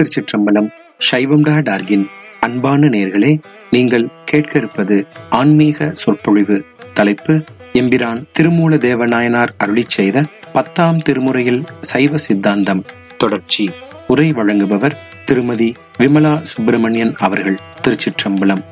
திருச்சிற்றம்பலம் சைவம் டா டார்கின் அன்பான நேர்களே நீங்கள் கேட்க இருப்பது ஆன்மீக சொற்பொழிவு தலைப்பு எம்பிரான் திருமூல தேவநாயனார் அருளிச் செய்த பத்தாம் திருமுறையில் சைவ சித்தாந்தம் தொடர்ச்சி உரை வழங்குபவர் திருமதி விமலா சுப்பிரமணியன் அவர்கள் திருச்சிற்றம்பலம்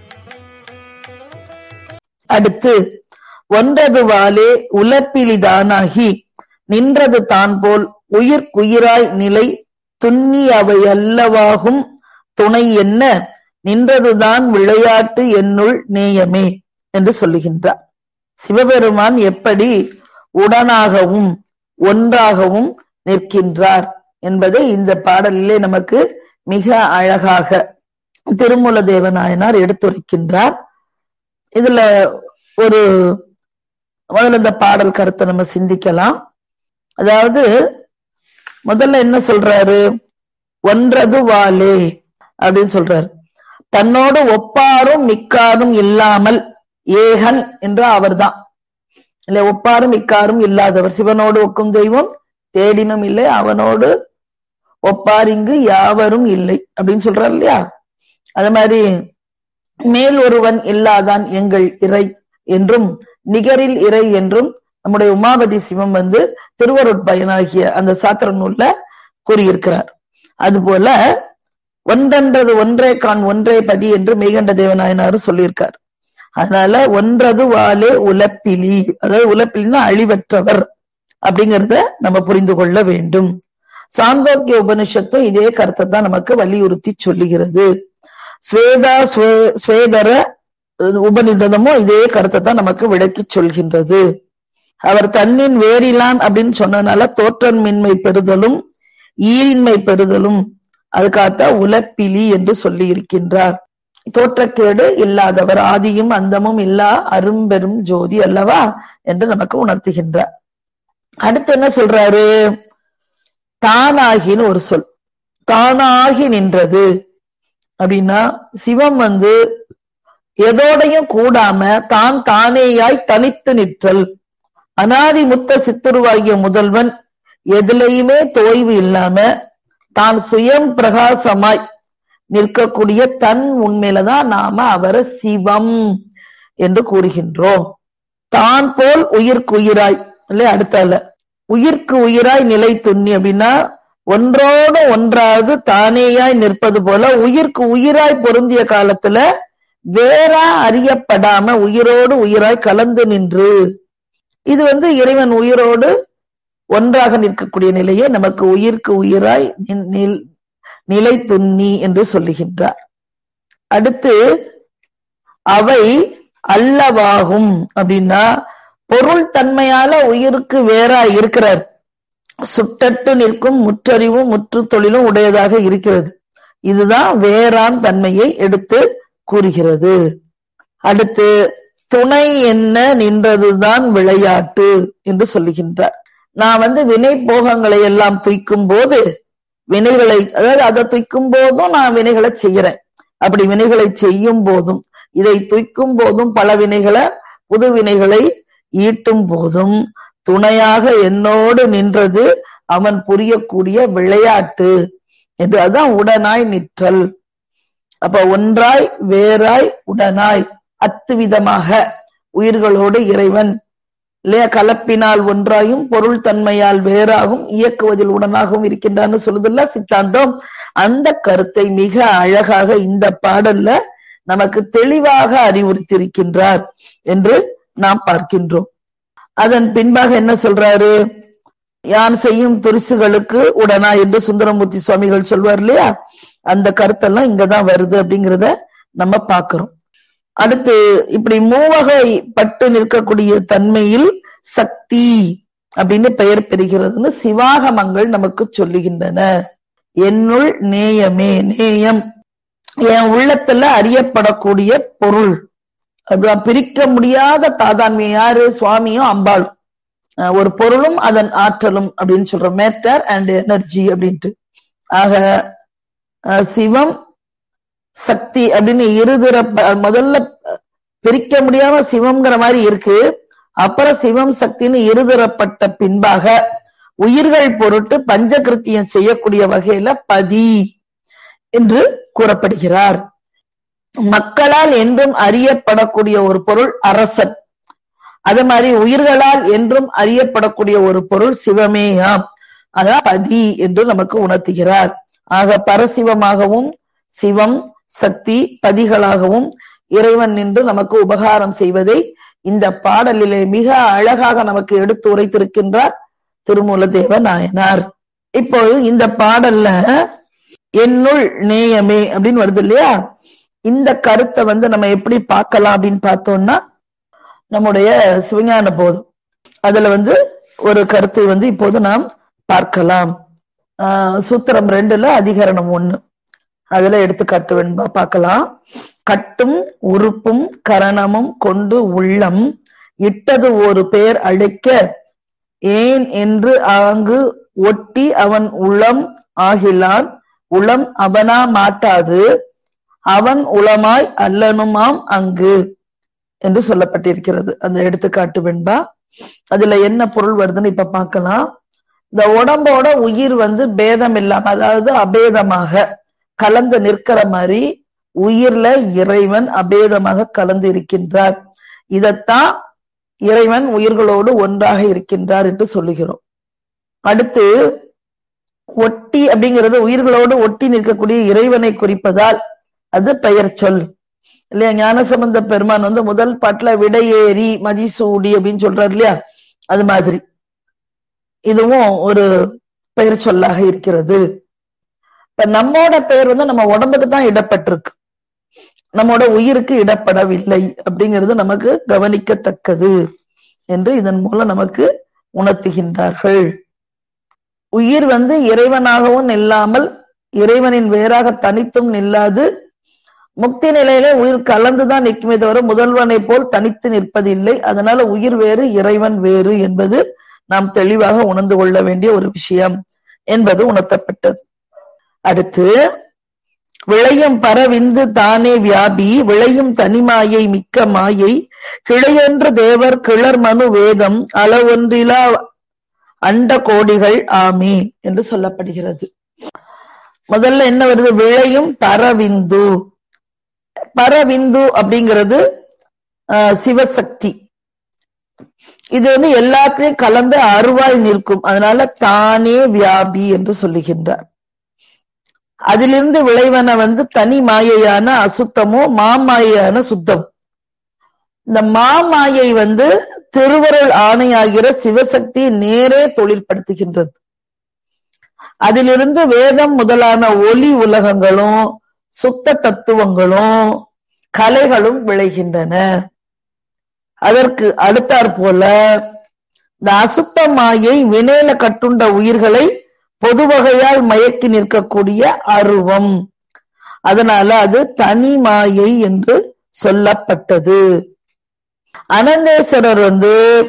அடுத்து ஒன்றது வாலே உலப்பிலிதானாகி நின்றது தான் போல் உயிர்க்குயிராய் நிலை துன்னி அவை அல்லவாகும் துணை என்ன நின்றதுதான் விளையாட்டு என்னுள் நேயமே என்று சொல்லுகின்றார் சிவபெருமான் எப்படி உடனாகவும் ஒன்றாகவும் நிற்கின்றார் என்பதை இந்த பாடலிலே நமக்கு மிக அழகாக திருமூல தேவநாயனார் எடுத்துரைக்கின்றார் இதுல ஒரு முதல்ல இந்த பாடல் கருத்தை நம்ம சிந்திக்கலாம் அதாவது முதல்ல என்ன சொல்றாரு ஒன்றது வாலே அப்படின்னு சொல்றாரு தன்னோடு ஒப்பாரும் மிக்காரும் இல்லாமல் ஏகன் என்ற அவர்தான் இல்ல ஒப்பாரும் மிக்காரும் இல்லாதவர் சிவனோடு ஒக்கும் தெய்வம் தேடினும் இல்லை அவனோடு ஒப்பார் இங்கு யாவரும் இல்லை அப்படின்னு சொல்றாரு இல்லையா அது மாதிரி மேல் ஒருவன் இல்லாதான் எங்கள் இறை என்றும் நிகரில் இறை என்றும் நம்முடைய உமாபதி சிவம் வந்து திருவருட்பயனாகிய அந்த சாத்திர நூல்ல கூறியிருக்கிறார் அதுபோல ஒன்றென்றது ஒன்றே கான் ஒன்றே பதி என்று மெய்கண்ட தேவநாயனாரும் சொல்லியிருக்கார் அதனால ஒன்றது வாலே உலப்பிலி அதாவது உலப்பிலின்னா அழிவற்றவர் அப்படிங்கிறத நம்ம புரிந்து கொள்ள வேண்டும் சாந்தோக்கிய உபனிஷத்தும் இதே கருத்தை தான் நமக்கு வலியுறுத்தி சொல்லுகிறது ஸ்வேதா ஸ்வேதர உபநிடதமும் இதே கருத்தை தான் நமக்கு விளக்கி சொல்கின்றது அவர் தன்னின் வேறிலான் அப்படின்னு சொன்னதுனால தோற்றமின்மை பெறுதலும் ஈரின்மை பெறுதலும் அதுக்காகத்தான் உலப்பிலி என்று சொல்லி இருக்கின்றார் தோற்றக்கேடு இல்லாதவர் ஆதியும் அந்தமும் இல்லா அரும்பெரும் ஜோதி அல்லவா என்று நமக்கு உணர்த்துகின்றார் அடுத்து என்ன சொல்றாரு தானாகின்னு ஒரு சொல் தானாகி நின்றது அப்படின்னா சிவம் வந்து எதோடையும் கூடாம தான் தானேயாய் தனித்து நிற்றல் அனாதி முத்த சித்துருவாகிய முதல்வன் எதுலையுமே தோய்வு இல்லாம தான் சுயம் பிரகாசமாய் நிற்கக்கூடிய தன் உண்மையிலதான் நாம அவரை சிவம் என்று கூறுகின்றோம் தான் போல் உயிர்க்குயிராய் இல்லையா அடுத்தால உயிர்க்கு உயிராய் நிலை துண்ணி அப்படின்னா ஒன்றோடு ஒன்றாவது தானேயாய் நிற்பது போல உயிர்க்கு உயிராய் பொருந்திய காலத்துல வேறா அறியப்படாம உயிரோடு உயிராய் கலந்து நின்று இது வந்து இறைவன் உயிரோடு ஒன்றாக நிற்கக்கூடிய நிலையை நமக்கு உயிர்க்கு உயிராய் நிலை துண்ணி என்று சொல்லுகின்றார் அடுத்து அவை அல்லவாகும் அப்படின்னா பொருள் தன்மையால உயிருக்கு வேறா இருக்கிறார் சுட்டட்டு நிற்கும் முற்றறிவும் முற்று தொழிலும் உடையதாக இருக்கிறது இதுதான் வேறான் தன்மையை எடுத்து கூறுகிறது அடுத்து துணை என்ன நின்றதுதான் விளையாட்டு என்று சொல்லுகின்றார் நான் வந்து வினை போகங்களை எல்லாம் துய்க்கும் போது வினைகளை அதாவது அதை துய்க்கும் போதும் நான் வினைகளை செய்யறேன் அப்படி வினைகளை செய்யும் போதும் இதை துய்க்கும் போதும் பல வினைகளை புது வினைகளை ஈட்டும் போதும் துணையாக என்னோடு நின்றது அவன் புரியக்கூடிய விளையாட்டு என்று அதுதான் உடனாய் நிற்றல் அப்ப ஒன்றாய் வேறாய் உடனாய் அத்துவிதமாக உயிர்களோடு இறைவன் இல்லையா கலப்பினால் ஒன்றாயும் பொருள் தன்மையால் வேறாகும் இயக்குவதில் உடனாகவும் இருக்கின்றான்னு சொல்லுதுல்ல சித்தாந்தம் அந்த கருத்தை மிக அழகாக இந்த பாடல்ல நமக்கு தெளிவாக அறிவுறுத்தியிருக்கின்றார் என்று நாம் பார்க்கின்றோம் அதன் பின்பாக என்ன சொல்றாரு யான் செய்யும் துரிசுகளுக்கு உடனா என்று சுந்தரமூர்த்தி சுவாமிகள் சொல்வார் இல்லையா அந்த கருத்தெல்லாம் இங்கதான் வருது அப்படிங்கிறத நம்ம பாக்குறோம் அடுத்து இப்படி மூவகை பட்டு நிற்கக்கூடிய தன்மையில் சக்தி அப்படின்னு பெயர் பெறுகிறதுன்னு சிவாகமங்கள் நமக்கு சொல்லுகின்றன என்னுள் நேயமே நேயம் என் உள்ளத்துல அறியப்படக்கூடிய பொருள் பிரிக்க முடியாத தாதான்மையம் யாரு சுவாமியும் அம்பாளும் ஒரு பொருளும் அதன் ஆற்றலும் அப்படின்னு சொல்றோம் மேட்டர் அண்ட் எனர்ஜி அப்படின்ட்டு ஆக சிவம் சக்தி அப்படின்னு இருதுற முதல்ல பிரிக்க முடியாம சிவம்ங்கிற மாதிரி இருக்கு அப்புறம் சிவம் சக்தின்னு இருதரப்பட்ட பின்பாக உயிர்கள் பொருட்டு பஞ்சகிருத்தியம் செய்யக்கூடிய வகையில பதி என்று கூறப்படுகிறார் மக்களால் என்றும் அறியப்படக்கூடிய ஒரு பொருள் அரசன் அதே மாதிரி உயிர்களால் என்றும் அறியப்படக்கூடிய ஒரு பொருள் சிவமேயாம் அதான் பதி என்று நமக்கு உணர்த்துகிறார் ஆக பரசிவமாகவும் சிவம் சக்தி பதிகளாகவும் இறைவன் நின்று நமக்கு உபகாரம் செய்வதை இந்த பாடலிலே மிக அழகாக நமக்கு எடுத்து உரைத்திருக்கின்றார் திருமூல தேவ நாயனார் இப்போது இந்த பாடல்ல என்னுள் நேயமே அப்படின்னு வருது இல்லையா இந்த கருத்தை வந்து நம்ம எப்படி பார்க்கலாம் அப்படின்னு பார்த்தோம்னா நம்முடைய சிவஞான போதும் அதுல வந்து ஒரு கருத்தை வந்து இப்போது நாம் பார்க்கலாம் ஆஹ் சூத்திரம் ரெண்டுல அதிகரணம் ஒண்ணு அதுல எடுத்துக்காட்டு வேண்பா பார்க்கலாம் கட்டும் உறுப்பும் கரணமும் கொண்டு உள்ளம் இட்டது ஒரு பேர் அழைக்க ஏன் என்று ஆங்கு ஒட்டி அவன் உளம் ஆகிலான் உளம் அவனா மாட்டாது அவன் உளமாய் அல்லனுமாம் அங்கு என்று சொல்லப்பட்டிருக்கிறது அந்த எடுத்துக்காட்டு வெண்பா அதுல என்ன பொருள் வருதுன்னு இப்ப பார்க்கலாம் இந்த உடம்போட உயிர் வந்து பேதம் இல்லாம அதாவது அபேதமாக கலந்து நிற்கிற மாதிரி உயிர்ல இறைவன் அபேதமாக கலந்து இருக்கின்றார் இதத்தான் இறைவன் உயிர்களோடு ஒன்றாக இருக்கின்றார் என்று சொல்லுகிறோம் அடுத்து ஒட்டி அப்படிங்கிறது உயிர்களோடு ஒட்டி நிற்கக்கூடிய இறைவனை குறிப்பதால் அது பெயர் சொல் இல்லையா ஞானசம்பந்த பெருமான் வந்து முதல் பாட்டுல விடையேறி மதிசூடி அப்படின்னு சொல்றாரு இல்லையா அது மாதிரி இதுவும் ஒரு பெயர் சொல்லாக இருக்கிறது இப்ப நம்மோட பெயர் வந்து நம்ம உடம்புக்கு தான் இடப்பட்டிருக்கு நம்மோட உயிருக்கு இடப்படவில்லை அப்படிங்கிறது நமக்கு கவனிக்கத்தக்கது என்று இதன் மூலம் நமக்கு உணர்த்துகின்றார்கள் உயிர் வந்து இறைவனாகவும் நில்லாமல் இறைவனின் வேறாக தனித்தும் நில்லாது முக்தி நிலையில உயிர் கலந்துதான் நிற்குமே தவிர முதல்வனை போல் தனித்து நிற்பதில்லை அதனால உயிர் வேறு இறைவன் வேறு என்பது நாம் தெளிவாக உணர்ந்து கொள்ள வேண்டிய ஒரு விஷயம் என்பது உணர்த்தப்பட்டது அடுத்து விளையும் பரவிந்து தானே வியாபி விளையும் தனிமாயை மிக்க மாயை கிளையென்று தேவர் கிளர் மனு வேதம் அளவொன்றிலா அண்ட கோடிகள் ஆமே என்று சொல்லப்படுகிறது முதல்ல என்ன வருது விளையும் பரவிந்து பரவிந்து அப்படிங்கிறது சிவசக்தி இது வந்து எல்லாத்தையும் கலந்து அருவாய் நிற்கும் அதனால தானே வியாபி என்று சொல்லுகின்றார் அதிலிருந்து விளைவன வந்து தனி மாயையான அசுத்தமோ மாமாயையான சுத்தம் இந்த மாமாயை வந்து திருவருள் ஆணையாகிற சிவசக்தி நேரே தொழில்படுத்துகின்றது அதிலிருந்து வேதம் முதலான ஒலி உலகங்களும் சுத்த தத்துவங்களும் கலைகளும் விளைகின்றன அதற்கு அடுத்தாற் போல இந்த அசுத்த மாயை வினையில கட்டுண்ட உயிர்களை பொது வகையால் மயக்கி நிற்கக்கூடிய அருவம் அதனால அது தனி மாயை என்று சொல்லப்பட்டது அனந்தேஸ்வரர் வந்து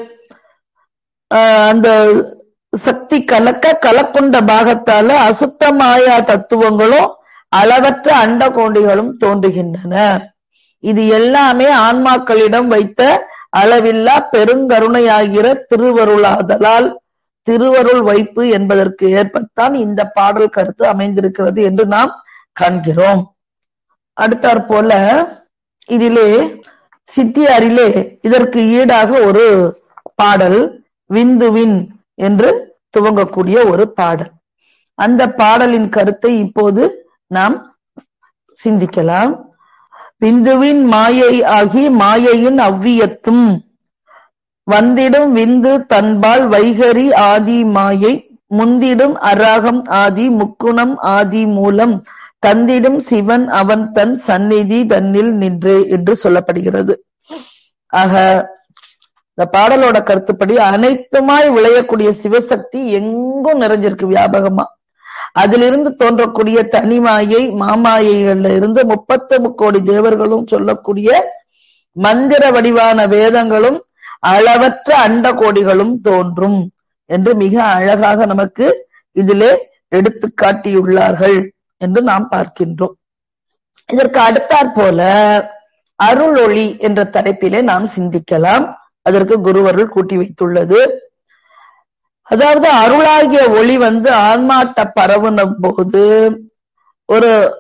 அந்த சக்தி கலக்க கலக்குண்ட பாகத்தால அசுத்த மாயா தத்துவங்களும் அளவற்ற அண்ட கோண்டிகளும் தோன்றுகின்றன இது எல்லாமே ஆன்மாக்களிடம் வைத்த அளவில்லா பெருங்கருணையாகிற திருவருளாதலால் திருவருள் வைப்பு என்பதற்கு ஏற்பத்தான் இந்த பாடல் கருத்து அமைந்திருக்கிறது என்று நாம் காண்கிறோம் அடுத்தாற் போல இதிலே சித்தியாரிலே இதற்கு ஈடாக ஒரு பாடல் விந்துவின் என்று துவங்கக்கூடிய ஒரு பாடல் அந்த பாடலின் கருத்தை இப்போது நாம் சிந்திக்கலாம் விந்துவின் மாயை ஆகி மாயையின் அவ்வியத்தும் வந்திடும் விந்து தன்பால் வைகரி ஆதி மாயை முந்திடும் அராகம் ஆதி முக்குணம் ஆதி மூலம் தந்திடும் சிவன் அவன் தன் சந்நிதி தன்னில் நின்றே என்று சொல்லப்படுகிறது ஆக இந்த பாடலோட கருத்துப்படி அனைத்துமாய் விளையக்கூடிய சிவசக்தி எங்கும் நிறைஞ்சிருக்கு வியாபகமா அதிலிருந்து தோன்றக்கூடிய தனிமாயை மாமாயைகள்ல இருந்து முப்பத்து முக்கோடி தேவர்களும் சொல்லக்கூடிய மந்திர வடிவான வேதங்களும் அளவற்ற அண்ட கோடிகளும் தோன்றும் என்று மிக அழகாக நமக்கு இதிலே எடுத்து காட்டியுள்ளார்கள் என்று நாம் பார்க்கின்றோம் இதற்கு அடுத்தாற் போல அருள் ஒளி என்ற தலைப்பிலே நாம் சிந்திக்கலாம் அதற்கு குருவருள் கூட்டி வைத்துள்ளது அதாவது அருளாகிய ஒளி வந்து ஆன்மாட்ட பரவுன போது ஒரு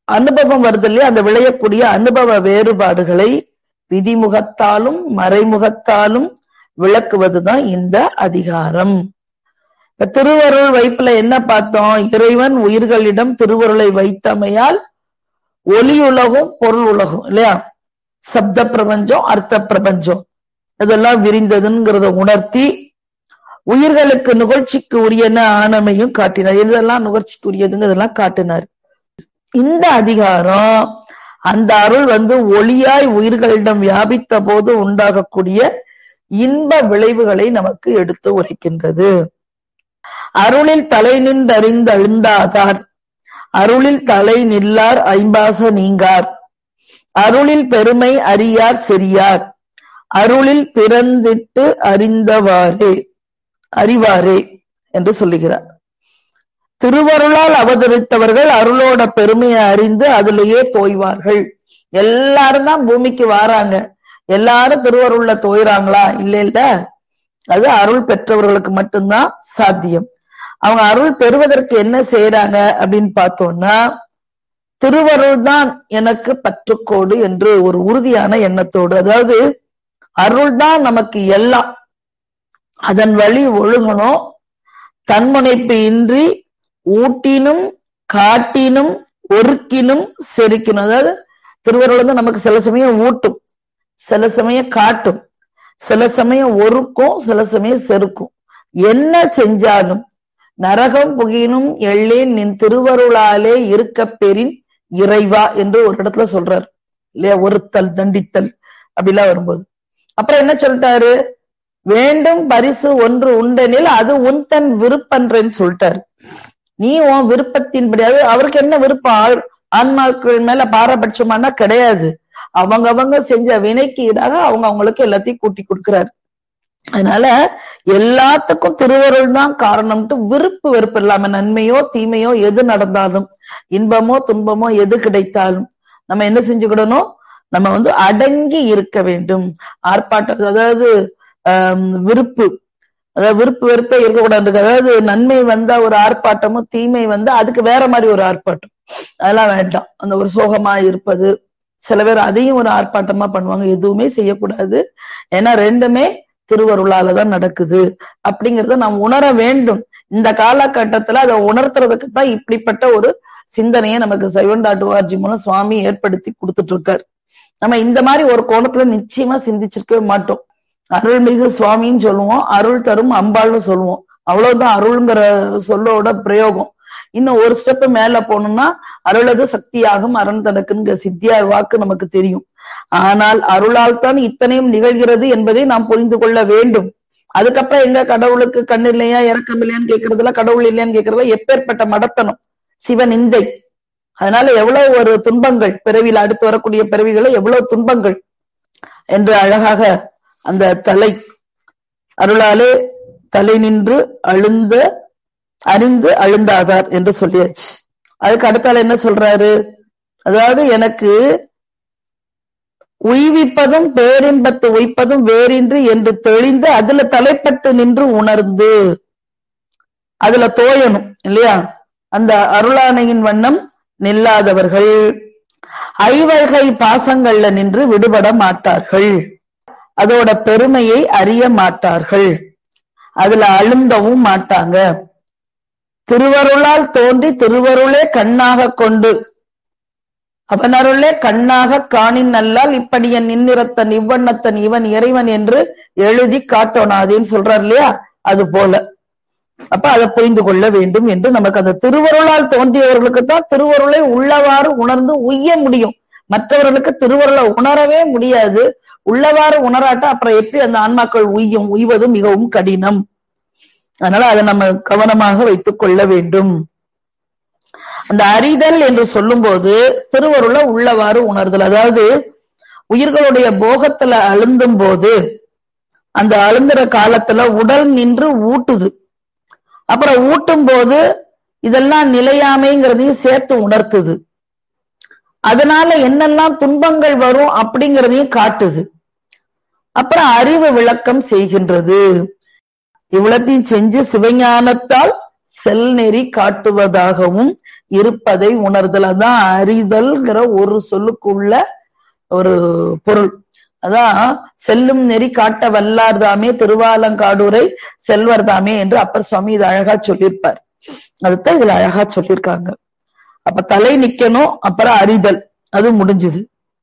அனுபவம் வருது இல்லையா அந்த விளையக்கூடிய அனுபவ வேறுபாடுகளை விதிமுகத்தாலும் மறைமுகத்தாலும் விளக்குவதுதான் இந்த அதிகாரம் இப்ப திருவருள் வைப்புல என்ன பார்த்தோம் இறைவன் உயிர்களிடம் திருவருளை வைத்தமையால் ஒலி உலகம் பொருள் உலகம் இல்லையா சப்த பிரபஞ்சம் அர்த்த பிரபஞ்சம் இதெல்லாம் விரிந்ததுங்கிறத உணர்த்தி உயிர்களுக்கு நுகழ்ச்சிக்கு உரியன ஆனமையும் காட்டினார் இதெல்லாம் நுகர்ச்சிக்கு உரியதுங்கிறதெல்லாம் காட்டினார் இந்த அதிகாரம் அந்த அருள் வந்து ஒளியாய் உயிர்களிடம் வியாபித்த போது உண்டாகக்கூடிய இன்ப விளைவுகளை நமக்கு எடுத்து உரைக்கின்றது அருளில் தலை நின்றறிந்து அழுந்தாதார் அருளில் தலை நில்லார் ஐம்பாச நீங்கார் அருளில் பெருமை அறியார் செரியார் அருளில் பிறந்திட்டு அறிந்தவாறே அறிவாரே என்று சொல்லுகிறார் திருவருளால் அவதரித்தவர்கள் அருளோட பெருமையை அறிந்து அதிலேயே தோய்வார்கள் எல்லாரும் தான் பூமிக்கு வாராங்க எல்லாரும் திருவருள்ல தோய்றாங்களா இல்ல இல்ல அது அருள் பெற்றவர்களுக்கு மட்டும்தான் சாத்தியம் அவங்க அருள் பெறுவதற்கு என்ன செய்யறாங்க அப்படின்னு பார்த்தோம்னா திருவருள் தான் எனக்கு பற்றுக்கோடு என்று ஒரு உறுதியான எண்ணத்தோடு அதாவது அருள் தான் நமக்கு எல்லாம் அதன் வழி ஒழுகணும் தன்முனைப்பு இன்றி ஊட்டினும் காட்டினும் ஒருக்கினும் செருக்கினும் அதாவது திருவருள் வந்து நமக்கு சில சமயம் ஊட்டும் சில சமயம் காட்டும் சில சமயம் ஒருக்கும் சில சமயம் செருக்கும் என்ன செஞ்சாலும் நரகம் புகினும் எள்ளேன் நின் திருவருளாலே இருக்க பெறின் இறைவா என்று ஒரு இடத்துல சொல்றாரு இல்லையா ஒருத்தல் தண்டித்தல் அப்படிலாம் வரும்போது அப்புறம் என்ன சொல்லிட்டாரு வேண்டும் பரிசு ஒன்று உண்டெனில் அது உன் தன் விருப்பன்றேன்னு சொல்லிட்டாரு நீ உன் விருப்பத்தின்படி அது அவருக்கு என்ன விருப்பம் ஆன்மாக்கள் மேல பாரபட்சமானா கிடையாது அவங்க அவங்க செஞ்ச வினைக்கு ஈடாக அவங்க அவங்களுக்கு எல்லாத்தையும் கூட்டி கொடுக்கிறாரு அதனால எல்லாத்துக்கும் திருவருள் தான் காரணம்ட்டு விருப்பு வெறுப்பு இல்லாம நன்மையோ தீமையோ எது நடந்தாலும் இன்பமோ துன்பமோ எது கிடைத்தாலும் நம்ம என்ன செஞ்சுக்கிடணும் நம்ம வந்து அடங்கி இருக்க வேண்டும் ஆர்ப்பாட்டம் அதாவது ஆஹ் விருப்பு அதாவது விருப்பு வெறுப்பே இருக்கக்கூடாது அதாவது நன்மை வந்தா ஒரு ஆர்ப்பாட்டமும் தீமை வந்தா அதுக்கு வேற மாதிரி ஒரு ஆர்ப்பாட்டம் அதெல்லாம் வேண்டாம் அந்த ஒரு சோகமா இருப்பது சில பேர் அதையும் ஒரு ஆர்ப்பாட்டமா பண்ணுவாங்க எதுவுமே செய்யக்கூடாது ஏன்னா ரெண்டுமே திருவருளால தான் நடக்குது அப்படிங்கறத நாம் உணர வேண்டும் இந்த காலகட்டத்துல அதை உணர்த்துறதுக்கு தான் இப்படிப்பட்ட ஒரு சிந்தனையை நமக்கு சைவன் டாட் ஓஆர்ஜி மூலம் சுவாமி ஏற்படுத்தி கொடுத்துட்டு இருக்காரு நம்ம இந்த மாதிரி ஒரு கோணத்துல நிச்சயமா சிந்திச்சிருக்கவே மாட்டோம் அருள்மிகு சுவாமின்னு சொல்லுவோம் அருள் தரும் அம்பாள்னு சொல்லுவோம் அவ்வளவுதான் அருள்ங்கிற சொல்லோட பிரயோகம் இன்னும் ஒரு ஸ்டெப் மேல போனோம்னா அருளது சக்தியாகும் அரண் தனக்குங்கிற சித்தியா வாக்கு நமக்கு தெரியும் ஆனால் அருளால் தான் இத்தனையும் நிகழ்கிறது என்பதை நாம் புரிந்து கொள்ள வேண்டும் அதுக்கப்புறம் எங்க கடவுளுக்கு கண்ணு இல்லையா இறக்கம் இல்லையான்னு கேட்கறதுல கடவுள் இல்லையான்னு கேட்கறதுல எப்பேற்பட்ட மடத்தனம் சிவநிந்தை அதனால எவ்வளவு ஒரு துன்பங்கள் பிறவியில் அடுத்து வரக்கூடிய பிறவிகளை எவ்வளவு துன்பங்கள் என்று அழகாக அந்த தலை அருளாலே தலை நின்று அழுந்த அறிந்து அழுந்தாதார் என்று சொல்லியாச்சு அதுக்கு அடுத்தால என்ன சொல்றாரு அதாவது எனக்கு உய்விப்பதும் பேரின்பத்து உய்ப்பதும் வேறின்றி என்று தெளிந்து அதுல தலைப்பட்டு நின்று உணர்ந்து அதுல தோயணும் இல்லையா அந்த அருளானையின் வண்ணம் நில்லாதவர்கள் ஐவகை பாசங்கள்ல நின்று விடுபட மாட்டார்கள் அதோட பெருமையை அறிய மாட்டார்கள் அதுல அழுந்தவும் மாட்டாங்க திருவருளால் தோன்றி திருவருளே கண்ணாக கொண்டு அவனருளே கண்ணாக காணின் நல்லால் இப்படி என் நின்னிறத்தன் இவ்வண்ணத்தன் இவன் இறைவன் என்று எழுதி காட்டோனாதேன்னு சொல்றார் இல்லையா அது போல அப்ப அதை புரிந்து கொள்ள வேண்டும் என்று நமக்கு அந்த திருவருளால் தோன்றியவர்களுக்கு தான் திருவருளை உள்ளவாறு உணர்ந்து உய்ய முடியும் மற்றவர்களுக்கு திருவருளை உணரவே முடியாது உள்ளவாறு உணராட்டா அப்புறம் எப்படி அந்த ஆன்மாக்கள் உய்யும் உய்வது மிகவும் கடினம் அதனால அதை நம்ம கவனமாக வைத்துக் கொள்ள வேண்டும் அந்த அறிதல் என்று சொல்லும் போது திருவருளை உள்ளவாறு உணர்தல் அதாவது உயிர்களுடைய போகத்துல அழுந்தும் போது அந்த அழுந்துற காலத்துல உடல் நின்று ஊட்டுது அப்புறம் ஊட்டும் போது இதெல்லாம் நிலையாமைங்கிறதையும் சேர்த்து உணர்த்துது அதனால என்னெல்லாம் துன்பங்கள் வரும் அப்படிங்கிறதையும் காட்டுது அப்புறம் அறிவு விளக்கம் செய்கின்றது இவ்வளத்தையும் செஞ்சு சிவஞானத்தால் செல்நெறி காட்டுவதாகவும் இருப்பதை உணர்தல் அதான் அறிதல்ங்கிற ஒரு சொல்லுக்குள்ள ஒரு பொருள் அதான் செல்லும் நெறி காட்ட வல்லார்தாமே திருவாலங்காடுரை செல்வர்தாமே என்று அப்பர் சுவாமி இது அழகா சொல்லியிருப்பார் அதுதான் இதுல அழகா சொல்லியிருக்காங்க அப்ப தலை நிக்கணும் அப்புறம் அறிதல் அது முடிஞ்சுது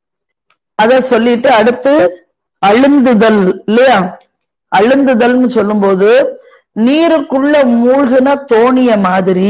அத சொல்லிட்டு அடுத்து அழுந்துதல் இல்லையா அழுந்துதல்னு சொல்லும்போது நீருக்குள்ள மூழ்கின தோணிய மாதிரி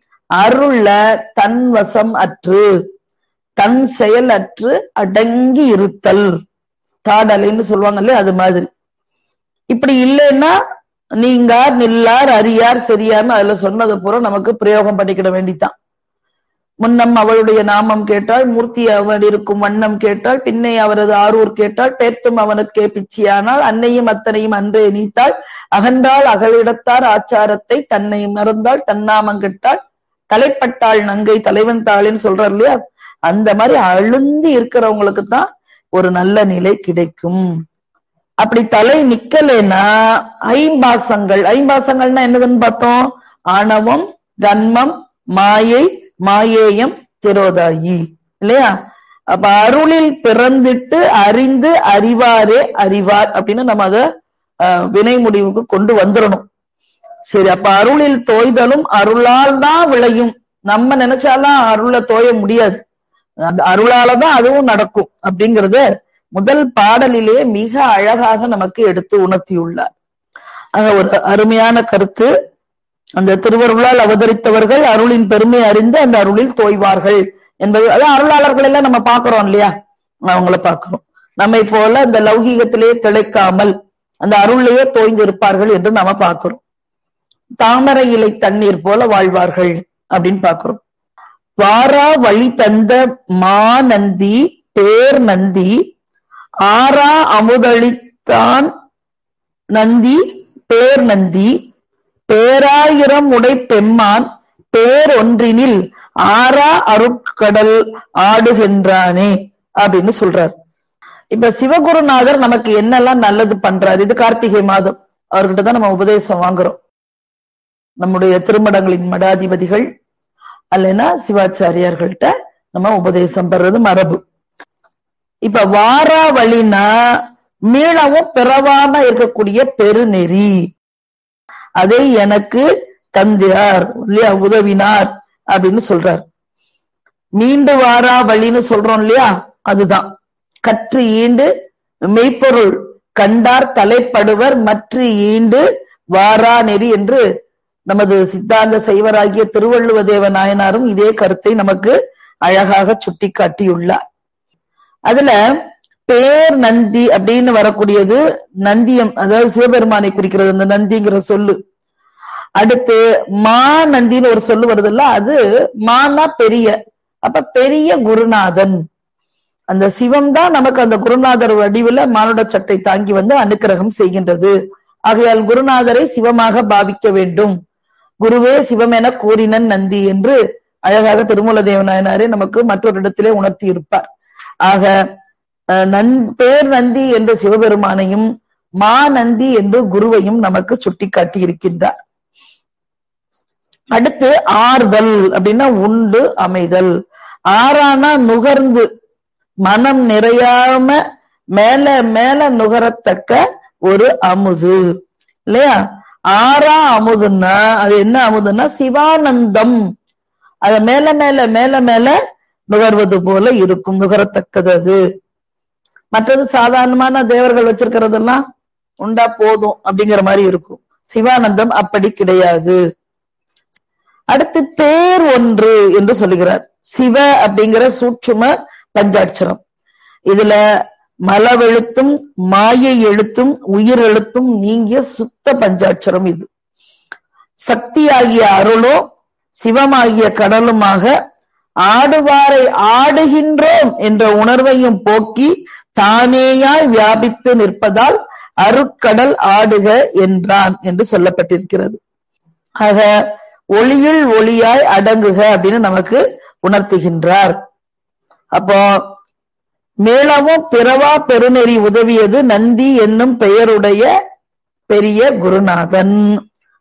அருள தன் வசம் அற்று தன் செயல் அற்று அடங்கி இருத்தல் தாடலைன்னு சொல்லுவாங்க இல்லையா அது மாதிரி இப்படி இல்லைன்னா நீங்கார் நில்லார் அரியார் சரியார்னு அதுல சொன்னது பூரா நமக்கு பிரயோகம் பண்ணிக்கிட வேண்டித்தான் முன்னம் அவளுடைய நாமம் கேட்டாள் மூர்த்தி அவன் இருக்கும் வண்ணம் கேட்டாள் பின்னை அவரது ஆரூர் கேட்டாள் பேர்த்தும் அவனுக்கே பிச்சியானால் அன்னையும் அத்தனையும் அன்றே நீத்தாள் அகன்றாள் அகலிடத்தார் ஆச்சாரத்தை தன்னை மறந்தாள் தன்னாமம் கெட்டாள் தலைப்பட்டாள் நங்கை தலைவன் தாளின்னு சொல்றார் இல்லையா அந்த மாதிரி அழுந்து இருக்கிறவங்களுக்கு தான் ஒரு நல்ல நிலை கிடைக்கும் அப்படி தலை நிக்கலைன்னா ஐம்பாசங்கள் ஐம்பாசங்கள்னா என்னதுன்னு பார்த்தோம் ஆணவம் கன்மம் மாயை மாயேயம் திரோதாயி இல்லையா அப்ப அருளில் பிறந்திட்டு அறிந்து அறிவாரே அறிவார் அப்படின்னு நம்ம அத வினை முடிவுக்கு கொண்டு வந்துடணும் சரி அப்ப அருளில் தோய்தலும் அருளால் தான் விளையும் நம்ம நினைச்சாலாம் அருளை தோய முடியாது அந்த அருளாலதான் அதுவும் நடக்கும் அப்படிங்கறத முதல் பாடலிலே மிக அழகாக நமக்கு எடுத்து உணர்த்தியுள்ளார் ஆக ஒரு அருமையான கருத்து அந்த திருவருளால் அவதரித்தவர்கள் அருளின் பெருமை அறிந்து அந்த அருளில் தோய்வார்கள் என்பது அதான் அருளாளர்கள் எல்லாம் நம்ம பாக்குறோம் இல்லையா அவங்கள பாக்குறோம் நம்மை போல அந்த லௌகீகத்திலே திளைக்காமல் அந்த அருளையே தோய்ந்து இருப்பார்கள் என்று நாம பாக்குறோம் தாமரை இலை தண்ணீர் போல வாழ்வார்கள் அப்படின்னு பாக்குறோம் வாரா வழி தந்த மாநந்தி பேர் நந்தி ஆரா அமுதளித்தான் நந்தி பேர் நந்தி பேராயிரம் உடை பெம்மான் பேரொன்றினில் ஆரா அருட்கடல் ஆடுகின்றானே அப்படின்னு சொல்றார் இப்ப சிவகுருநாதர் நமக்கு என்னெல்லாம் நல்லது பண்றாரு இது கார்த்திகை மாதம் அவர்கிட்ட தான் நம்ம உபதேசம் வாங்குறோம் நம்முடைய திருமடங்களின் மடாதிபதிகள் அல்லனா சிவாச்சாரியார்கள்ட்ட நம்ம உபதேசம் பெறது மரபு இப்ப வாரா வழினா மீளவும் பிறவாம இருக்கக்கூடிய பெருநெறி அதை எனக்கு தந்தார் இல்லையா உதவினார் அப்படின்னு சொல்றார் மீண்டு வாரா வழின்னு சொல்றோம் இல்லையா அதுதான் கற்று ஈண்டு மெய்ப்பொருள் கண்டார் தலைப்படுவர் மற்ற ஈண்டு வாரா நெறி என்று நமது சித்தாந்த செய்வராகிய திருவள்ளுவ தேவ நாயனாரும் இதே கருத்தை நமக்கு அழகாக சுட்டி காட்டியுள்ளார் அதுல பேர் நந்தி அப்படின்னு வரக்கூடியது நந்தியம் அதாவது சிவபெருமானை குறிக்கிறது அந்த நந்திங்கிற சொல்லு அடுத்து மா நந்தின்னு ஒரு சொல்லு வருதுல்ல அது மானா பெரிய அப்ப பெரிய குருநாதன் அந்த சிவம் தான் நமக்கு அந்த குருநாதர் வடிவுல மானுட சட்டை தாங்கி வந்து அனுக்கிரகம் செய்கின்றது ஆகையால் குருநாதரை சிவமாக பாவிக்க வேண்டும் குருவே சிவம் என கூறினன் நந்தி என்று அழகாக திருமூல தேவநாயனாரே நமக்கு மற்றொரு இடத்திலே உணர்த்தி இருப்பார் ஆக நந் பேர் நந்தி என்ற சிவபெருமானையும் மா நந்தி என்று குருவையும் நமக்கு சுட்டி காட்டி இருக்கின்றார் அடுத்து ஆறுதல் அப்படின்னா உண்டு அமைதல் ஆறானா நுகர்ந்து மனம் நிறையாம மேல மேல நுகரத்தக்க ஒரு அமுது இல்லையா ஆறா அமுதுன்னா அது என்ன அமுதுன்னா சிவானந்தம் அத மேல மேல மேல மேல நுகர்வது போல இருக்கும் நுகரத்தக்கது அது மற்றது சாதாரணமான தேவர்கள் வச்சிருக்கிறதெல்லாம் உண்டா போதும் அப்படிங்கிற மாதிரி இருக்கும் சிவானந்தம் அப்படி கிடையாது அடுத்து பேர் ஒன்று என்று சொல்லுகிறார் சிவ அப்படிங்கிற சூட்சும பஞ்சாட்சரம் இதுல மலவெழுத்தும் மாயை எழுத்தும் உயிர் எழுத்தும் நீங்கிய சுத்த பஞ்சாட்சரம் இது சக்தியாகிய அருளோ சிவமாகிய கடலுமாக ஆடுவாரை ஆடுகின்றோம் என்ற உணர்வையும் போக்கி தானேயாய் வியாபித்து நிற்பதால் அருட்கடல் ஆடுக என்றான் என்று சொல்லப்பட்டிருக்கிறது ஆக ஒளியுள் ஒளியாய் அடங்குக அப்படின்னு நமக்கு உணர்த்துகின்றார் அப்போ மேளமும் பிறவா பெருநெறி உதவியது நந்தி என்னும் பெயருடைய பெரிய குருநாதன்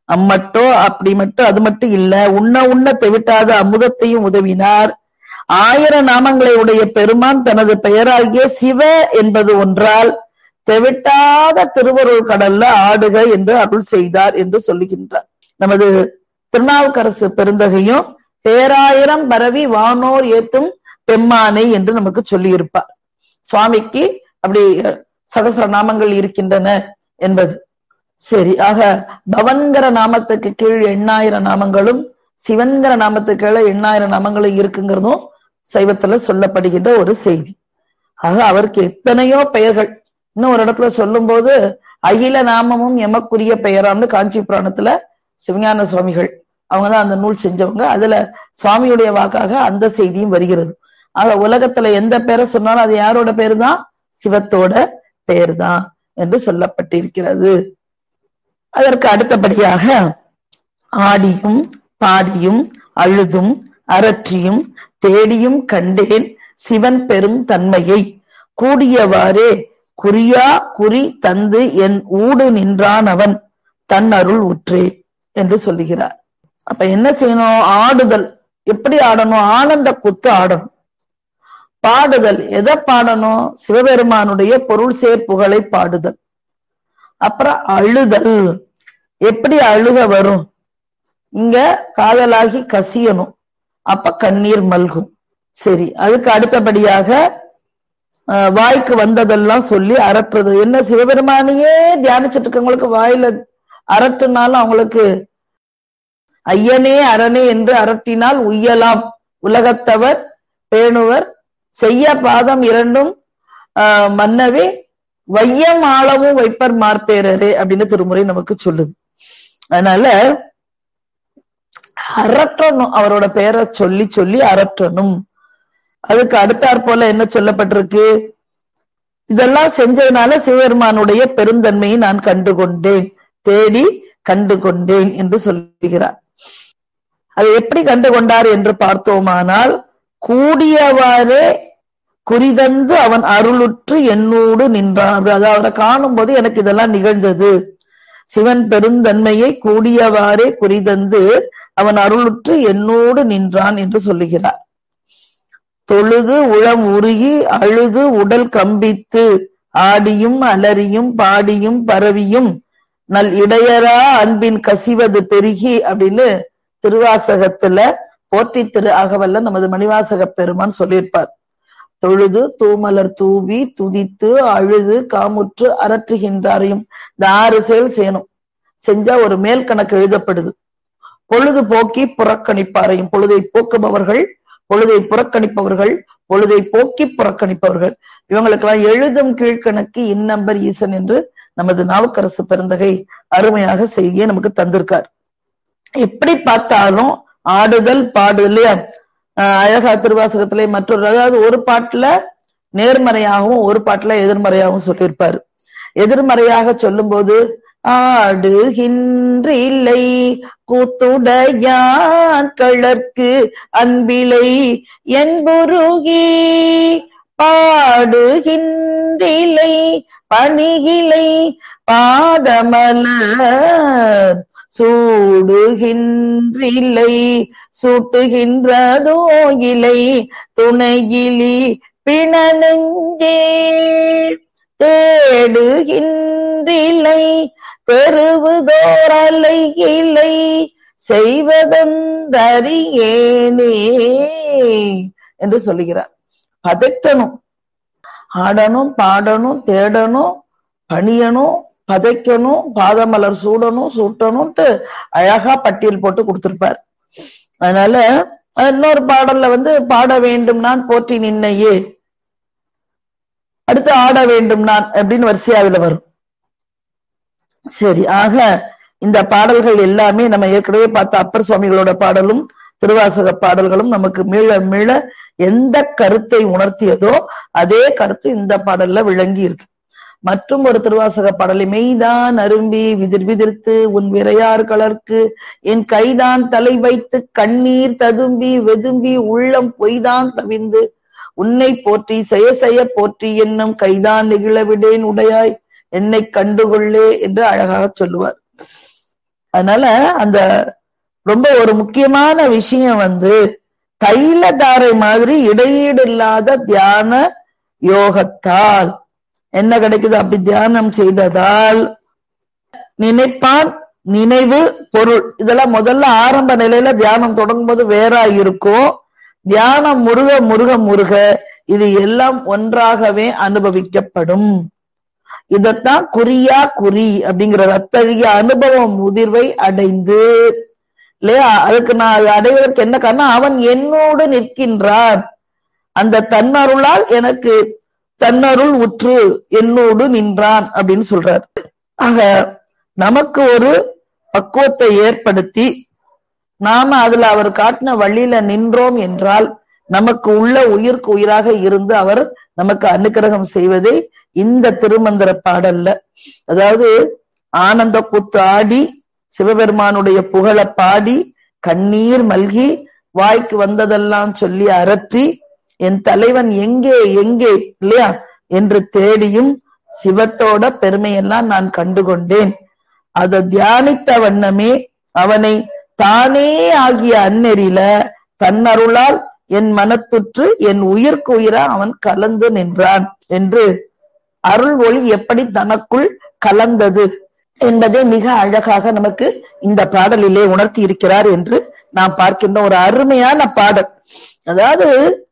அம்மட்டோ அப்படி மட்டும் அது மட்டும் இல்ல உண்ண உண்ண தெவிட்டாத அமுதத்தையும் உதவினார் ஆயிரம் நாமங்களை உடைய பெருமான் தனது பெயராகிய சிவ என்பது ஒன்றால் தெவிட்டாத திருவருள் கடல்ல ஆடுக என்று அருள் செய்தார் என்று சொல்லுகின்றார் நமது திருநாவுக்கரசு பெருந்தகையும் பேராயிரம் பரவி வானோர் ஏத்தும் பெம்மானை என்று நமக்கு சொல்லியிருப்பார் சுவாமிக்கு அப்படி சகசர நாமங்கள் இருக்கின்றன என்பது சரி ஆக பவன்கிற நாமத்துக்கு கீழ் எண்ணாயிரம் நாமங்களும் சிவன்கிற நாமத்துக்கு கீழே எண்ணாயிரம் நாமங்களும் இருக்குங்கிறதும் சைவத்துல சொல்லப்படுகின்ற ஒரு செய்தி ஆக அவருக்கு எத்தனையோ பெயர்கள் இன்னும் ஒரு இடத்துல சொல்லும் போது அகில நாமமும் எமக்குரிய பெயரான்னு காஞ்சி புராணத்துல சிவஞான சுவாமிகள் அவங்கதான் அந்த நூல் செஞ்சவங்க அதுல சுவாமியுடைய வாக்காக அந்த செய்தியும் வருகிறது ஆக உலகத்துல எந்த பேரை சொன்னாலும் அது யாரோட பேரு தான் சிவத்தோட பெயர் தான் என்று சொல்லப்பட்டிருக்கிறது அதற்கு அடுத்தபடியாக ஆடியும் பாடியும் அழுதும் அரற்றியும் தேடியும் கண்டேன் சிவன் பெரும் தன்மையை கூடியவாறே குறியா குறி தந்து என் ஊடு நின்றான் அவன் தன் அருள் உற்றே என்று சொல்லுகிறார் அப்ப என்ன செய்யணும் ஆடுதல் எப்படி ஆடணும் ஆனந்த குத்து ஆடணும் பாடுதல் எதை பாடணும் சிவபெருமானுடைய பொருள் சேர்ப்புகளை பாடுதல் அப்புறம் அழுதல் எப்படி அழுக வரும் இங்க காதலாகி கசியணும் அப்ப கண்ணீர் மல்கும் சரி அதுக்கு அடுத்தபடியாக வாய்க்கு வந்ததெல்லாம் சொல்லி அரட்டுறது என்ன சிவபெருமானையே தியானிச்சுட்டு இருக்கவங்களுக்கு வாயில அரட்டுனாலும் அவங்களுக்கு ஐயனே அரணே என்று அரட்டினால் உய்யலாம் உலகத்தவர் பேணுவர் செய்ய பாதம் இரண்டும் ஆஹ் மன்னவே வையம் ஆளவும் வைப்பர் மார்பேரரே அப்படின்னு திருமுறை நமக்கு சொல்லுது அதனால அரட்டணும் அவரோட பெயரை சொல்லி சொல்லி அரட்டணும் அதுக்கு அடுத்தாற் போல என்ன சொல்லப்பட்டிருக்கு இதெல்லாம் செஞ்சதுனால சிவபெருமானுடைய பெருந்தன்மையை நான் கண்டு கொண்டேன் தேடி கண்டு கொண்டேன் என்று சொல்லுகிறார் அது எப்படி கண்டு கொண்டார் என்று பார்த்தோமானால் கூடியவாறே குறிதந்து அவன் அருளுற்று என்னோடு நின்றான் அதாவது காணும் போது எனக்கு இதெல்லாம் நிகழ்ந்தது சிவன் பெருந்தன்மையை கூடியவாறே குறிதந்து அவன் அருளுற்று என்னோடு நின்றான் என்று சொல்லுகிறார் தொழுது உளம் உருகி அழுது உடல் கம்பித்து ஆடியும் அலறியும் பாடியும் பரவியும் நல் இடையரா அன்பின் கசிவது பெருகி அப்படின்னு திருவாசகத்துல போற்றி திரு அகவல்ல நமது மணிவாசக பெருமான் சொல்லியிருப்பார் தொழுது தூமலர் தூவி துதித்து அழுது காமுற்று அரற்றுகின்றாரையும் இந்த ஆறு செயல் செய்யணும் செஞ்சா ஒரு மேல் கணக்கு எழுதப்படுது பொழுது போக்கி புறக்கணிப்பாரையும் பொழுதை போக்குபவர்கள் பொழுதை புறக்கணிப்பவர்கள் பொழுதை போக்கி புறக்கணிப்பவர்கள் இவங்களுக்கெல்லாம் எழுதும் கீழ்கணக்கு இன்னம்பர் ஈசன் என்று நமது நாவுக்கரசு பெருந்தகை அருமையாக செய்தியை நமக்கு தந்திருக்கார் எப்படி பார்த்தாலும் ஆடுதல் பாடு இல்லையா அழகா திருவாசகத்திலே மற்றொரு அதாவது ஒரு பாட்டுல நேர்மறையாகவும் ஒரு பாட்டுல எதிர்மறையாகவும் சொல்லியிருப்பாரு எதிர்மறையாக சொல்லும் போது ஆடுகின்றில்லை கூத்துடையான் கிழக்கு அன்பிலை என்புருகி பாடுகின்றிலை பணிகிலை பாதமலர் சூடுகின்றில்லை சூட்டுகின்றதோ இலை துணையிலி பிணநெஞ்சே தேடுகின்றில்லை தெருவுதோரலை இலை செய்வதென்றறியேனே என்று சொல்லுகிறார் பதட்டணும் ஆடணும் பாடணும் தேடணும் பணியணும் பதைக்கணும் பாதமலர் சூடணும் சூட்டணும்ட்டு அழகா பட்டியல் போட்டு கொடுத்திருப்பார் அதனால இன்னொரு பாடல்ல வந்து பாட வேண்டும் நான் போற்றி நின்னையே அடுத்து ஆட வேண்டும் நான் அப்படின்னு வரிசையாவில வரும் சரி ஆக இந்த பாடல்கள் எல்லாமே நம்ம ஏற்கனவே பார்த்த அப்பர் சுவாமிகளோட பாடலும் திருவாசக பாடல்களும் நமக்கு மீள மீள எந்த கருத்தை உணர்த்தியதோ அதே கருத்து இந்த பாடல்ல விளங்கி இருக்கு மற்றும் ஒரு திருவாசக பாடலை மெய்தான் அரும்பி விதிர் விதிர்த்து உன் விரையார் கலர்க்கு என் கைதான் தலை வைத்து கண்ணீர் ததும்பி வெதும்பி உள்ளம் பொய்தான் தவிந்து உன்னை போற்றி செய்ய செய்ய போற்றி என்னும் கைதான் நெகிழ விடேன் உடையாய் என்னை கண்டுகொள்ளே என்று அழகாக சொல்லுவார் அதனால அந்த ரொம்ப ஒரு முக்கியமான விஷயம் வந்து தைலதாரை மாதிரி இடையீடு இல்லாத தியான யோகத்தால் என்ன கிடைக்குது அப்படி தியானம் செய்ததால் நினைப்பான் நினைவு பொருள் இதெல்லாம் முதல்ல ஆரம்ப நிலையில தியானம் தொடங்கும் போது வேறா இருக்கும் தியானம் முருக முருக முருக இது எல்லாம் ஒன்றாகவே அனுபவிக்கப்படும் இதத்தான் குறியா குறி அப்படிங்கிற அத்தகைய அனுபவம் முதிர்வை அடைந்து இல்லையா அதுக்கு நான் அதை அடைவதற்கு என்ன காரணம் அவன் என்னோடு நிற்கின்றான் அந்த தன்னருளால் எனக்கு தன்னருள் உற்று என்னோடு நின்றான் அப்படின்னு சொல்றார் ஆக நமக்கு ஒரு பக்குவத்தை ஏற்படுத்தி நாம அதுல அவர் காட்டின வழியில நின்றோம் என்றால் நமக்கு உள்ள உயிர்க்கு உயிராக இருந்து அவர் நமக்கு அனுக்கிரகம் செய்வதே இந்த திருமந்திர பாடல்ல அதாவது ஆனந்த கூத்து ஆடி சிவபெருமானுடைய புகழ பாடி கண்ணீர் மல்கி வாய்க்கு வந்ததெல்லாம் சொல்லி அரற்றி என் தலைவன் எங்கே எங்கே இல்லையா என்று தேடியும் சிவத்தோட பெருமையெல்லாம் நான் கண்டுகொண்டேன் அதை தியானித்த வண்ணமே அவனை தானே ஆகிய அந்நெறில தன்னருளால் என் மனத்துற்று என் உயிர்க்கு உயிரா அவன் கலந்து நின்றான் என்று அருள் ஒளி எப்படி தனக்குள் கலந்தது என்பதை மிக அழகாக நமக்கு இந்த பாடலிலே உணர்த்தி இருக்கிறார் என்று நாம் பார்க்கின்ற ஒரு அருமையான பாடல் அதாவது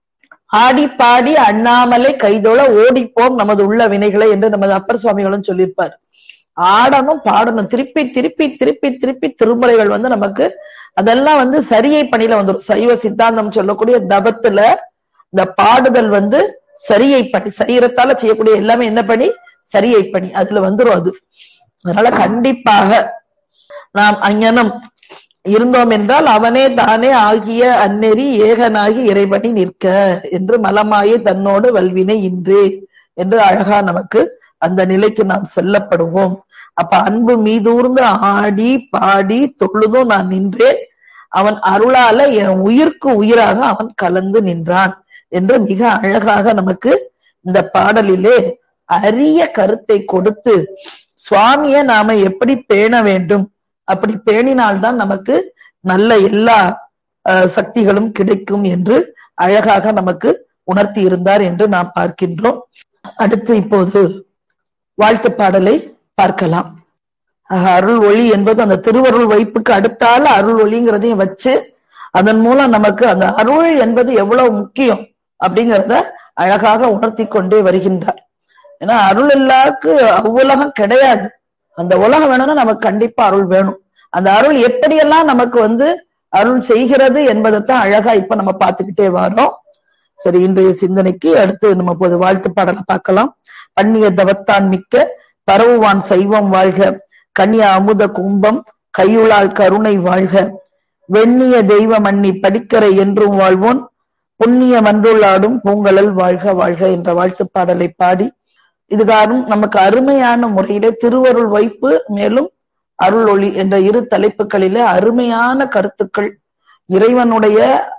ஆடி பாடி அண்ணாமலை கைதோள ஓடிப்போம் நமது உள்ள வினைகளை என்று நமது அப்பர் சுவாமிகளும் சொல்லியிருப்பார் ஆடணும் பாடணும் திருப்பி திருப்பி திருப்பி திருப்பி திருமுறைகள் வந்து நமக்கு அதெல்லாம் வந்து சரியை பணியில வந்துடும் சைவ சித்தாந்தம் சொல்லக்கூடிய தபத்துல இந்த பாடுதல் வந்து சரியை பணி சரீரத்தால செய்யக்கூடிய எல்லாமே என்ன பணி சரியை பணி அதுல வந்துரும் அது அதனால கண்டிப்பாக நாம் அஞ்ஞனம் இருந்தோம் என்றால் அவனே தானே ஆகிய அந்நெறி ஏகனாகி இறைவனி நிற்க என்று மலமாயே தன்னோடு வல்வினை இன்றே என்று அழகா நமக்கு அந்த நிலைக்கு நாம் செல்லப்படுவோம் அப்ப அன்பு மீதூர்ந்து ஆடி பாடி தொழுதும் நான் நின்றேன் அவன் அருளால என் உயிர்க்கு உயிராக அவன் கலந்து நின்றான் என்று மிக அழகாக நமக்கு இந்த பாடலிலே அரிய கருத்தை கொடுத்து சுவாமிய நாம எப்படி பேண வேண்டும் அப்படி பேணினால்தான் நமக்கு நல்ல எல்லா சக்திகளும் கிடைக்கும் என்று அழகாக நமக்கு உணர்த்தி இருந்தார் என்று நாம் பார்க்கின்றோம் அடுத்து இப்போது வாழ்த்து பாடலை பார்க்கலாம் அருள் ஒளி என்பது அந்த திருவருள் வைப்புக்கு அடுத்தால அருள் ஒளிங்கிறதையும் வச்சு அதன் மூலம் நமக்கு அந்த அருள் என்பது எவ்வளவு முக்கியம் அப்படிங்கிறத அழகாக உணர்த்தி கொண்டே வருகின்றார் ஏன்னா அருள் இல்லாக்கு அவ்வுலகம் கிடையாது அந்த உலகம் வேணும்னா நமக்கு கண்டிப்பா அருள் வேணும் அந்த அருள் எப்படியெல்லாம் நமக்கு வந்து அருள் செய்கிறது என்பதைத்தான் அழகா இப்ப நம்ம பார்த்துக்கிட்டே வரோம் சரி இன்றைய சிந்தனைக்கு அடுத்து நம்ம போது வாழ்த்து பாடலை பார்க்கலாம் பண்ணிய தவத்தான் மிக்க பரவுவான் சைவம் வாழ்க கன்னிய அமுத கும்பம் கையுளால் கருணை வாழ்க வெண்ணிய தெய்வ மன்னி படிக்கரை என்றும் வாழ்வோன் புண்ணிய மன்றுள்ளாடும் பூங்கலல் வாழ்க வாழ்க என்ற வாழ்த்து பாடலை பாடி இதுகாரும் நமக்கு அருமையான முறையிலே திருவருள் வைப்பு மேலும் அருள் ஒளி என்ற இரு தலைப்புகளிலே அருமையான கருத்துக்கள் இறைவனுடைய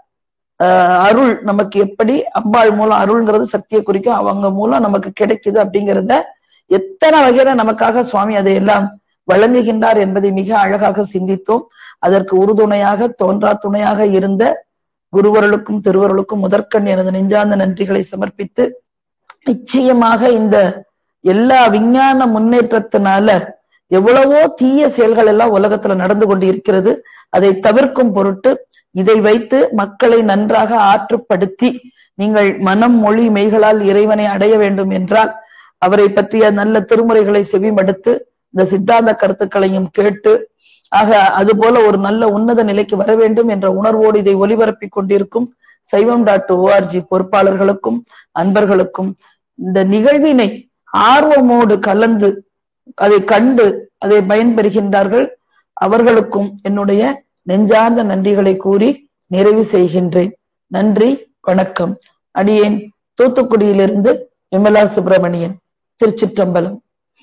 அருள் நமக்கு எப்படி அம்பாள் மூலம் அருள்ங்கிறது சக்தியை குறிக்கும் அவங்க மூலம் நமக்கு கிடைக்குது அப்படிங்கிறத எத்தனை வகையில நமக்காக சுவாமி அதையெல்லாம் வழங்குகின்றார் என்பதை மிக அழகாக சிந்தித்தோம் அதற்கு உறுதுணையாக தோன்றா துணையாக இருந்த குருவருளுக்கும் திருவருளுக்கும் முதற்கண் எனது நெஞ்சார்ந்த நன்றிகளை சமர்ப்பித்து நிச்சயமாக இந்த எல்லா விஞ்ஞான முன்னேற்றத்தினால எவ்வளவோ தீய செயல்கள் எல்லாம் உலகத்துல நடந்து கொண்டு இருக்கிறது அதை தவிர்க்கும் பொருட்டு இதை வைத்து மக்களை நன்றாக ஆற்றுப்படுத்தி நீங்கள் மனம் மொழி மெய்களால் இறைவனை அடைய வேண்டும் என்றால் அவரை பற்றிய நல்ல திருமுறைகளை செவிமடுத்து இந்த சித்தாந்த கருத்துக்களையும் கேட்டு ஆக அது போல ஒரு நல்ல உன்னத நிலைக்கு வர வேண்டும் என்ற உணர்வோடு இதை ஒலிபரப்பிக் கொண்டிருக்கும் சைவம் டாட் ஓஆர்ஜி பொறுப்பாளர்களுக்கும் அன்பர்களுக்கும் இந்த நிகழ்வினை ஆர்வமோடு கலந்து அதை கண்டு அதை பயன்பெறுகின்றார்கள் அவர்களுக்கும் என்னுடைய நெஞ்சார்ந்த நன்றிகளை கூறி நிறைவு செய்கின்றேன் நன்றி வணக்கம் அடியேன் தூத்துக்குடியிலிருந்து விமலா சுப்பிரமணியன் திருச்சிற்றம்பலம்